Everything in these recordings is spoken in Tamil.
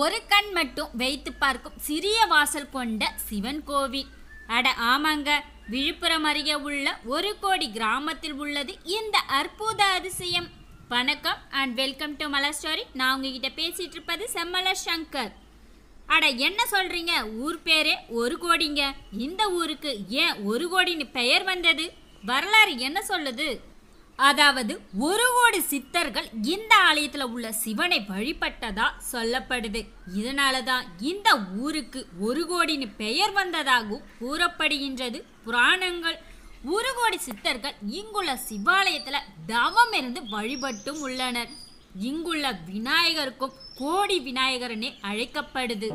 ஒரு கண் மட்டும் வைத்து பார்க்கும் சிறிய வாசல் கொண்ட சிவன் கோவில் அட ஆமாங்க விழுப்புரம் அருகே உள்ள ஒரு கோடி கிராமத்தில் உள்ளது இந்த அற்புத அதிசயம் வணக்கம் and welcome to Malar story நான் உங்ககிட்ட பேசிட்டு இருப்பது செம்மலர் சங்கர் அட என்ன சொல்றீங்க ஊர் பேரே ஒரு கோடிங்க இந்த ஊருக்கு ஏன் ஒரு கோடின்னு பெயர் வந்தது வரலாறு என்ன சொல்லுது அதாவது ஒரு கோடி சித்தர்கள் இந்த ஆலயத்துல உள்ள சிவனை வழிபட்டதா சொல்லப்படுது இதனால தான் இந்த ஊருக்கு ஒரு கோடின்னு பெயர் வந்ததாகவும் கூறப்படுகின்றது புராணங்கள் ஒரு கோடி சித்தர்கள் இங்குள்ள சிவாலயத்துல தவம் இருந்து வழிபட்டும் உள்ளனர் இங்குள்ள விநாயகருக்கும் கோடி விநாயகரனே அழைக்கப்படுது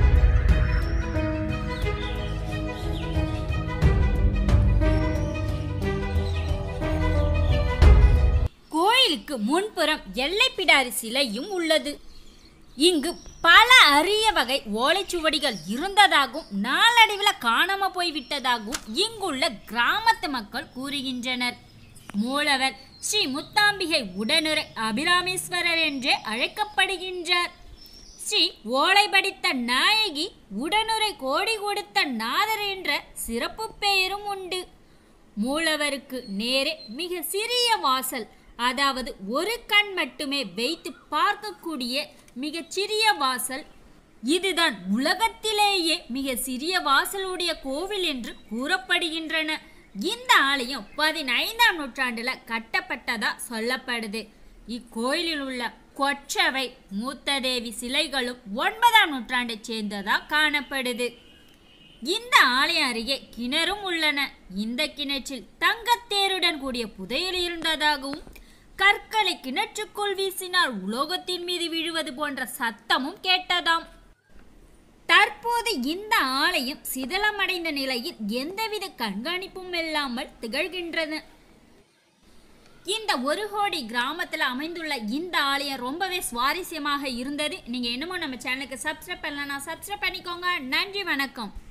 கோயிலுக்கு முன்புறம் எல்லைப்பிடாரி சிலையும் உள்ளது இங்கு பல அரிய வகை ஓலைச்சுவடிகள் இருந்ததாகவும் நாளடைவில் காணாம போய்விட்டதாகவும் இங்குள்ள கிராமத்து மக்கள் கூறுகின்றனர் மூலவர் ஸ்ரீ முத்தாம்பிகை உடனுரை அபிராமேஸ்வரர் என்றே அழைக்கப்படுகின்றார் ஸ்ரீ ஓலை படித்த நாயகி உடனுரை கோடி கொடுத்த நாதர் என்ற சிறப்பு பெயரும் உண்டு மூலவருக்கு நேரே மிக சிறிய வாசல் அதாவது ஒரு கண் மட்டுமே வைத்து பார்க்கக்கூடிய மிகச் சிறிய வாசல் இதுதான் உலகத்திலேயே மிக சிறிய வாசலுடைய கோவில் என்று கூறப்படுகின்றன இந்த ஆலயம் பதினைந்தாம் நூற்றாண்டுல கட்டப்பட்டதா சொல்லப்படுது இக்கோயிலில் உள்ள கொற்றவை மூத்ததேவி சிலைகளும் ஒன்பதாம் நூற்றாண்டைச் சேர்ந்ததா காணப்படுது இந்த ஆலயம் அருகே கிணறும் உள்ளன இந்த கிணற்றில் தங்கத்தேருடன் கூடிய புதையல் இருந்ததாகவும் கற்களை கிணற்றுக்குள் வீசினால் உலோகத்தின் மீது விழுவது போன்ற சத்தமும் கேட்டதாம் தற்போது இந்த ஆலயம் சிதலமடைந்த நிலையில் எந்தவித கண்காணிப்பும் இல்லாமல் திகழ்கின்றது இந்த ஒரு கோடி கிராமத்தில் அமைந்துள்ள இந்த ஆலயம் ரொம்பவே சுவாரஸ்யமாக இருந்தது நீங்கள் என்னமோ நம்ம சேனலுக்கு சப்ஸ்கிரைப் பண்ணலன்னா சப்ஸ்கிரைப் பண்ணிக்கோங்க நன்றி வணக்கம்